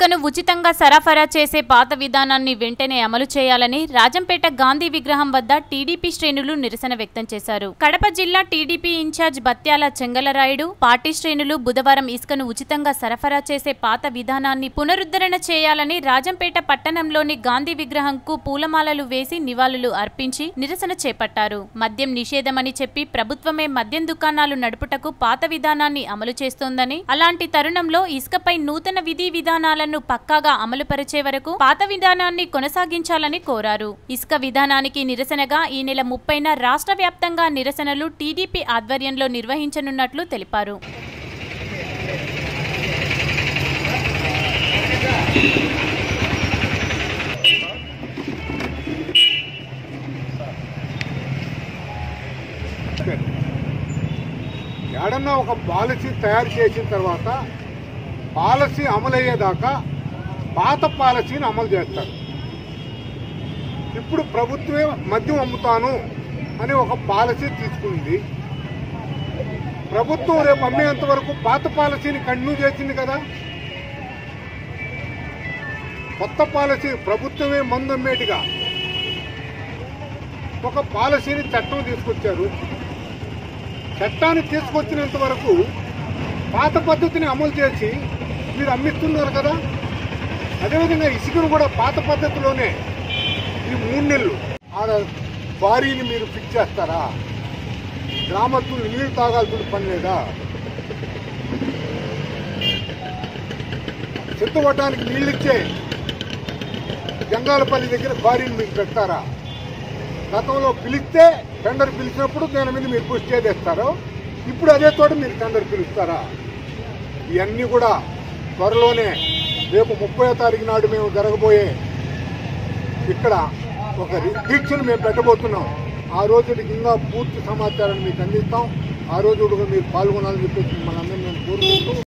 ఇసుకను ఉచితంగా సరఫరా చేసే పాత విధానాన్ని వెంటనే అమలు చేయాలని రాజంపేట గాంధీ విగ్రహం వద్ద టీడీపీ శ్రేణులు నిరసన వ్యక్తం చేశారు కడప జిల్లా TDP incharge Batyala Chengalarayudu party శ్రేణులు బుధవారం ఇసుకను ఉచితంగా సరఫరా చేసే పాత విధానాన్ని పునరుద్ధరణ చేయాలని రాజంపేట పట్టణంలోని గాంధీ విగ్రహంకు పూలమాలలు వేసి నివాళులు అర్పించి నిరసన చేపట్టారు మద్యం నిషేధమని చెప్పి ప్రభుత్వమే మద్యం దుకాణాలు నడుపుటకు పాత విధానాన్ని అమలు చేస్తోందని అలాంటి తరుణంలో ఇసుకపై నూతన విధి విధానాలను పక్కాగా అమలుపరిచే వరకు పాత విధానాన్ని కొనసాగించాలని కోరారు ఇసుక విధానానికి నిరసనగా ఈ నెల ముప్పైన రాష్ట్ర వ్యాప్తంగా నిరసనలు టీడీపీ ఆధ్వర్యంలో నిర్వహించనున్నట్లు తెలిపారు ఏడన్నా ఒక పాలసీ తయారు చేసిన తర్వాత పాలసీ అమలయ్యేదాకా పాత పాలసీని అమలు చేస్తారు ఇప్పుడు ప్రభుత్వమే మద్యం అమ్ముతాను అని ఒక పాలసీ తీసుకుంది ప్రభుత్వం రేపు అమ్మేంత వరకు పాత పాలసీని కంటిన్యూ చేసింది కదా కొత్త పాలసీ ప్రభుత్వమే మందు అమ్మేటిగా ఒక పాలసీని చట్టం తీసుకొచ్చారు చట్టాన్ని తీసుకొచ్చినంత వరకు పాత పద్ధతిని అమలు చేసి మీరు అమ్మిస్తున్నారు కదా అదేవిధంగా ఇసుకను కూడా పాత పద్ధతిలోనే ఈ మూడు నెలలు ఆడ భారీని మీరు ఫిక్స్ చేస్తారా గ్రామస్తులు నీళ్లు తాగాల్సిన పని లేదా చెత్తపట్టడానికి నీళ్ళు ఇచ్చే జంగాలపల్లి దగ్గర భారీని మీకు పెడతారా గతంలో పిలిస్తే టెండర్ పిలిచినప్పుడు దాని మీద మీరు కృషి చేస్తారు ఇప్పుడు అదే చోట మీరు టెండర్ పిలుస్తారా ఇవన్నీ కూడా త్వరలోనే రేపు ముప్పై తారీఖు నాడు మేము జరగబోయే ఇక్కడ ఒక రి- దీక్షను మేము పెట్టబోతున్నాం ఆ రోజుకి ఇంకా పూర్తి సమాచారాన్ని మీకు అందిస్తాం ఆ రోజు కూడా మీరు పాల్గొనాలని చెప్పేసి మనందరం నేను కోరుకుంటూ